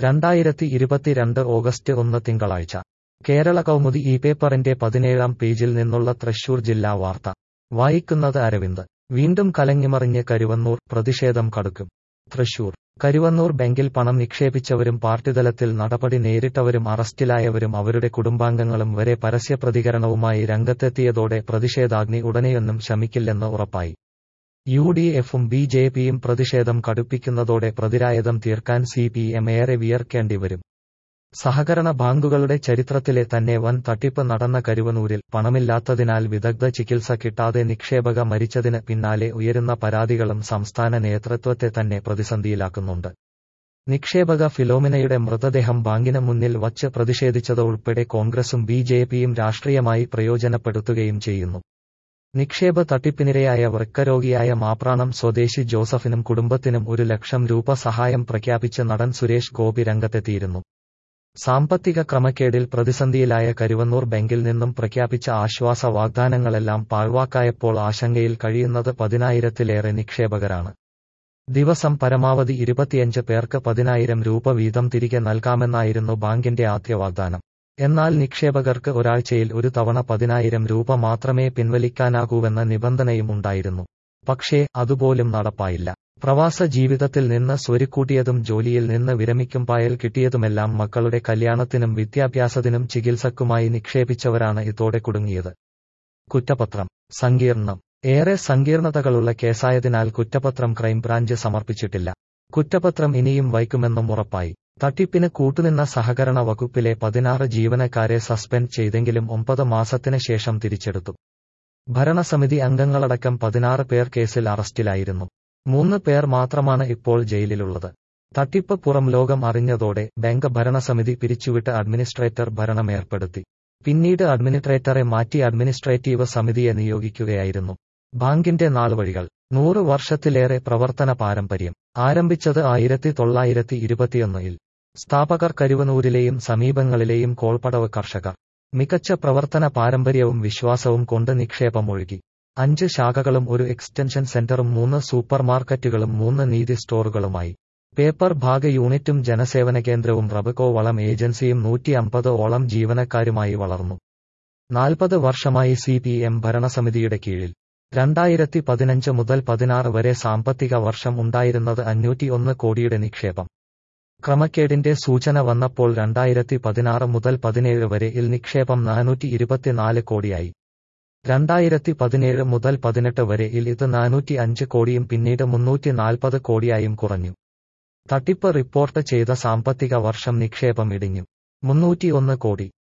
രണ്ടായിരത്തി ഇരുപത്തിരണ്ട് ഓഗസ്റ്റ് ഒന്ന് തിങ്കളാഴ്ച കേരള കൗമുദി ഈ പേപ്പറിന്റെ പതിനേഴാം പേജിൽ നിന്നുള്ള തൃശൂർ ജില്ലാ വാർത്ത വായിക്കുന്നത് അരവിന്ദ് വീണ്ടും കലങ്ങിമറിഞ്ഞ് കരുവന്നൂർ പ്രതിഷേധം കടുക്കും തൃശൂർ കരുവന്നൂർ ബാങ്കിൽ പണം നിക്ഷേപിച്ചവരും പാർട്ടിതലത്തിൽ നടപടി നേരിട്ടവരും അറസ്റ്റിലായവരും അവരുടെ കുടുംബാംഗങ്ങളും വരെ പരസ്യ പ്രതികരണവുമായി രംഗത്തെത്തിയതോടെ പ്രതിഷേധാഗ്നി ഉടനെയൊന്നും ശമിക്കില്ലെന്ന് ഉറപ്പായി യു ഡി എഫും ബി ജെ പിയും പ്രതിഷേധം കടുപ്പിക്കുന്നതോടെ പ്രതിരായതം തീർക്കാൻ സി പി എം ഏറെ വിയർക്കേണ്ടി വരും സഹകരണ ബാങ്കുകളുടെ ചരിത്രത്തിലെ തന്നെ വൻ തട്ടിപ്പ് നടന്ന കരുവനൂരിൽ പണമില്ലാത്തതിനാൽ വിദഗ്ധ ചികിത്സ കിട്ടാതെ നിക്ഷേപക മരിച്ചതിന് പിന്നാലെ ഉയരുന്ന പരാതികളും സംസ്ഥാന നേതൃത്വത്തെ തന്നെ പ്രതിസന്ധിയിലാക്കുന്നുണ്ട് നിക്ഷേപക ഫിലോമിനയുടെ മൃതദേഹം ബാങ്കിന് മുന്നിൽ വച്ച് പ്രതിഷേധിച്ചതുൾപ്പെടെ കോൺഗ്രസും ബി ജെ പിയും രാഷ്ട്രീയമായി പ്രയോജനപ്പെടുത്തുകയും ചെയ്യുന്നു നിക്ഷേപ തട്ടിപ്പിനിരയായ വൃക്കരോഗിയായ മാപ്രാണം സ്വദേശി ജോസഫിനും കുടുംബത്തിനും ഒരു ലക്ഷം രൂപ സഹായം പ്രഖ്യാപിച്ച് നടൻ സുരേഷ് ഗോപി രംഗത്തെത്തിയിരുന്നു സാമ്പത്തിക ക്രമക്കേടിൽ പ്രതിസന്ധിയിലായ കരുവന്നൂർ ബാങ്കിൽ നിന്നും പ്രഖ്യാപിച്ച ആശ്വാസ വാഗ്ദാനങ്ങളെല്ലാം പാഴ്വാക്കായപ്പോൾ ആശങ്കയിൽ കഴിയുന്നത് പതിനായിരത്തിലേറെ നിക്ഷേപകരാണ് ദിവസം പരമാവധി ഇരുപത്തിയഞ്ച് പേർക്ക് പതിനായിരം രൂപ വീതം തിരികെ നൽകാമെന്നായിരുന്നു ബാങ്കിന്റെ ആദ്യ വാഗ്ദാനം എന്നാൽ നിക്ഷേപകർക്ക് ഒരാഴ്ചയിൽ ഒരു തവണ പതിനായിരം രൂപ മാത്രമേ പിൻവലിക്കാനാകൂവെന്ന നിബന്ധനയും ഉണ്ടായിരുന്നു പക്ഷേ അതുപോലും നടപ്പായില്ല പ്രവാസ ജീവിതത്തിൽ നിന്ന് സ്വരുക്കൂട്ടിയതും ജോലിയിൽ നിന്ന് വിരമിക്കും പായൽ കിട്ടിയതുമെല്ലാം മക്കളുടെ കല്യാണത്തിനും വിദ്യാഭ്യാസത്തിനും ചികിത്സക്കുമായി നിക്ഷേപിച്ചവരാണ് ഇതോടെ കുടുങ്ങിയത് കുറ്റപത്രം സങ്കീർണം ഏറെ സങ്കീർണതകളുള്ള കേസായതിനാൽ കുറ്റപത്രം ക്രൈംബ്രാഞ്ച് സമർപ്പിച്ചിട്ടില്ല കുറ്റപത്രം ഇനിയും വൈക്കുമെന്നും ഉറപ്പായി തട്ടിപ്പിന് കൂട്ടുനിന്ന സഹകരണ വകുപ്പിലെ പതിനാറ് ജീവനക്കാരെ സസ്പെൻഡ് ചെയ്തെങ്കിലും ഒമ്പത് മാസത്തിന് ശേഷം തിരിച്ചെടുത്തു ഭരണസമിതി അംഗങ്ങളടക്കം പതിനാറ് പേർ കേസിൽ അറസ്റ്റിലായിരുന്നു മൂന്ന് പേർ മാത്രമാണ് ഇപ്പോൾ ജയിലിലുള്ളത് തട്ടിപ്പ് പുറം ലോകം അറിഞ്ഞതോടെ ബാങ്ക് ഭരണസമിതി പിരിച്ചുവിട്ട് അഡ്മിനിസ്ട്രേറ്റർ ഭരണമേർപ്പെടുത്തി പിന്നീട് അഡ്മിനിസ്ട്രേറ്ററെ മാറ്റി അഡ്മിനിസ്ട്രേറ്റീവ് സമിതിയെ നിയോഗിക്കുകയായിരുന്നു ബാങ്കിന്റെ നാളുവഴികൾ നൂറ് വർഷത്തിലേറെ പ്രവർത്തന പാരമ്പര്യം ആരംഭിച്ചത് ആയിരത്തി തൊള്ളായിരത്തി ഇരുപത്തിയൊന്നിൽ സ്ഥാപകർ കരുവനൂരിലെയും സമീപങ്ങളിലെയും കോൾപടവ് കർഷകർ മികച്ച പ്രവർത്തന പാരമ്പര്യവും വിശ്വാസവും കൊണ്ട് നിക്ഷേപം ഒഴുകി അഞ്ച് ശാഖകളും ഒരു എക്സ്റ്റൻഷൻ സെന്ററും മൂന്ന് സൂപ്പർമാർക്കറ്റുകളും മൂന്ന് നീതി സ്റ്റോറുകളുമായി പേപ്പർ ഭാഗ യൂണിറ്റും ജനസേവന കേന്ദ്രവും റബക്കോ വളം ഏജൻസിയും നൂറ്റി അമ്പത് ഓളം ജീവനക്കാരുമായി വളർന്നു നാൽപ്പത് വർഷമായി സി പി എം ഭരണസമിതിയുടെ കീഴിൽ രണ്ടായിരത്തി പതിനഞ്ച് മുതൽ പതിനാറ് വരെ സാമ്പത്തിക വർഷം ഉണ്ടായിരുന്നത് അഞ്ഞൂറ്റി ഒന്ന് കോടിയുടെ നിക്ഷേപം ക്രമക്കേടിന്റെ സൂചന വന്നപ്പോൾ രണ്ടായിരത്തി പതിനാറ് മുതൽ പതിനേഴ് വരെ ഇൽ നിക്ഷേപം നാനൂറ്റി ഇരുപത്തിനാല് കോടിയായി രണ്ടായിരത്തി പതിനേഴ് മുതൽ പതിനെട്ട് വരെ ഇൽ ഇത് നാനൂറ്റി അഞ്ച് കോടിയും പിന്നീട് മുന്നൂറ്റി നാൽപ്പത് കോടിയായും കുറഞ്ഞു തട്ടിപ്പ് റിപ്പോർട്ട് ചെയ്ത സാമ്പത്തിക വർഷം നിക്ഷേപം ഇടിഞ്ഞു മുന്നൂറ്റി ഒന്ന് കോടി